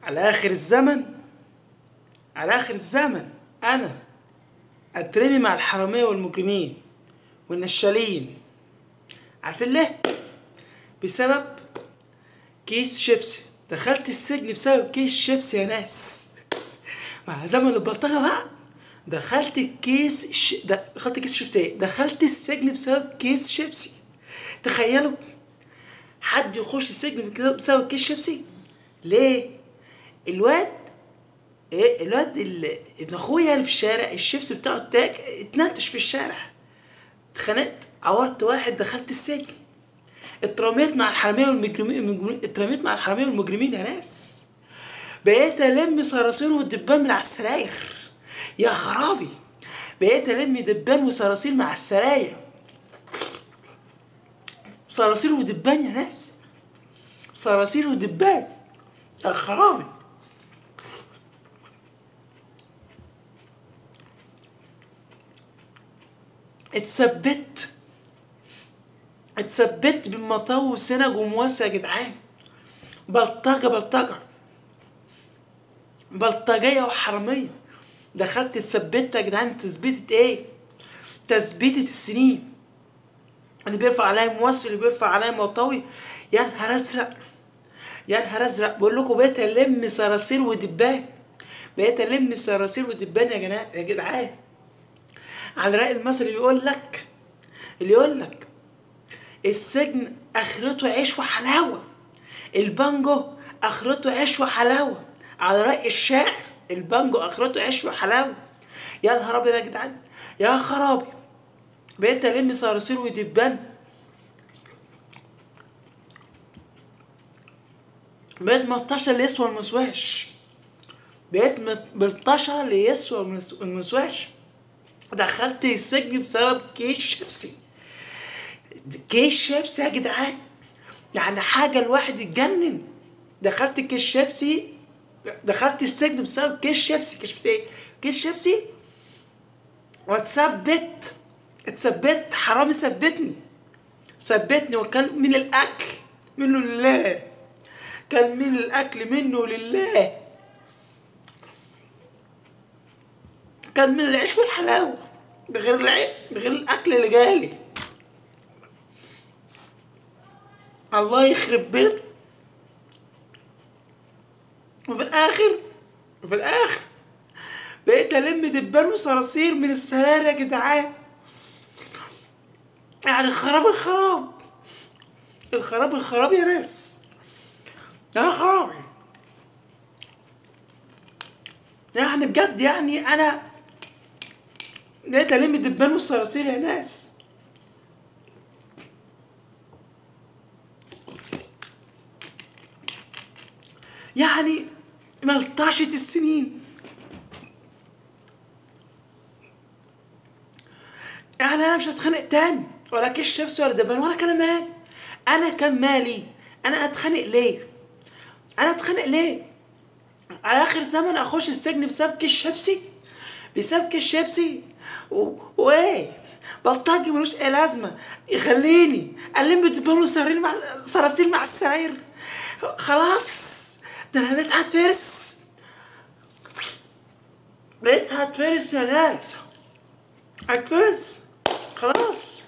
على اخر الزمن على اخر الزمن انا اترمي مع الحراميه والمجرمين والنشالين عارفين ليه بسبب كيس شيبسي دخلت السجن بسبب كيس شيبسي يا ناس مع زمن البلطجة بقى دخلت الكيس الش... دخلت كيس شيبسي إيه؟ دخلت السجن بسبب كيس شيبسي تخيلوا حد يخش السجن بسبب كيس شيبسي ليه الواد ايه الواد اللي ابن اخويا اللي في الشارع الشيبسي بتاعه اتاك اتنتش في الشارع اتخانقت عورت واحد دخلت السجن اترميت مع الحراميه والمجرمين المجرمين- اترميت مع الحراميه والمجرمين يا ناس بقيت الم صراصير والدبان من على السراير يا خرابي بقيت الم دبان وصراصير مع السراير صراصير ودبان يا ناس صراصير ودبان يا خرابي اتثبت اتثبت بمطاو وسنج ومواسع يا جدعان بلطجة بلطجة بلطجية وحرامية دخلت اتثبت يا جدعان تثبيتة ايه؟ تثبيتة السنين اللي بيرفع عليا مواسع اللي بيرفع عليا مطاوي يا نهار ازرق يا نهار ازرق بقول لكم بقيت الم صراصير ودبان بقيت الم صراصير ودبان يا جدعان يا جدعان على رأي المثل اللي يقول لك اللي يقول لك السجن اخرته عيش وحلاوه البانجو اخرته عيش وحلاوه على رأي الشاعر البانجو اخرته عيش وحلاوه يا نهار ابيض يا جدعان يا خرابي بقيت الم صراصير ودبان بقيت ملطشه اللي يسوى المسواش بقيت مت- ملطشه اللي يسوى المس- المسواش دخلت السجن بسبب كيس شيبسي كيس شيبسي يا جدعان يعني حاجة الواحد يتجنن دخلت كيس شيبسي دخلت السجن بسبب كيس شيبسي كيس شيبسي ايه؟ كيس شيبسي واتثبت اتثبت حرامي ثبتني ثبتني وكان من الاكل منه لله كان من الاكل منه لله كان من العيش والحلاوه ده غير العي... ده غير الاكل اللي جالي الله يخرب بيته وفي الاخر وفي الاخر بقيت الم دبان وصراصير من السراير يا جدعان يعني خراب الخراب الخراب الخراب يا ناس يا خرابي يعني بجد يعني انا بقيت الم دبان وصراصير يا ناس يعني ملطشة السنين يعني انا مش هتخانق تاني ولا كيس شيبسي ولا دبان ولا كلام مالي انا كان مالي انا اتخانق ليه انا اتخانق ليه على اخر زمن اخش السجن بسبب كيس شيبسي بسبب كيس شيبسي و... وايه بلطجي ملوش اي لازمه يخليني الم دبان وصراصير مع صراصير مع السراير خلاص ده انا بقيت هتفرس بقيت هتفرس يا ناس هتفرس خلاص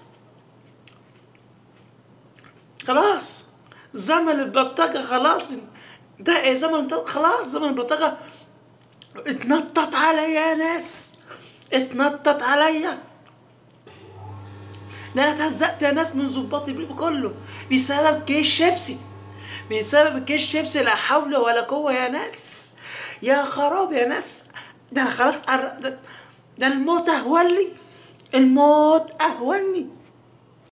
خلاص زمن البلطجة خلاص ده ايه زمن البلطجة خلاص زمن البلطجة اتنطط عليا يا ناس اتنطط عليا ده انا اتهزقت يا ناس من ظباطي كله بسبب كيس شيبسي بسبب كيس شيبسي لا حول ولا قوة يا ناس يا خراب يا ناس ده انا خلاص قر... ده, ده الموت اهون لي الموت اهوني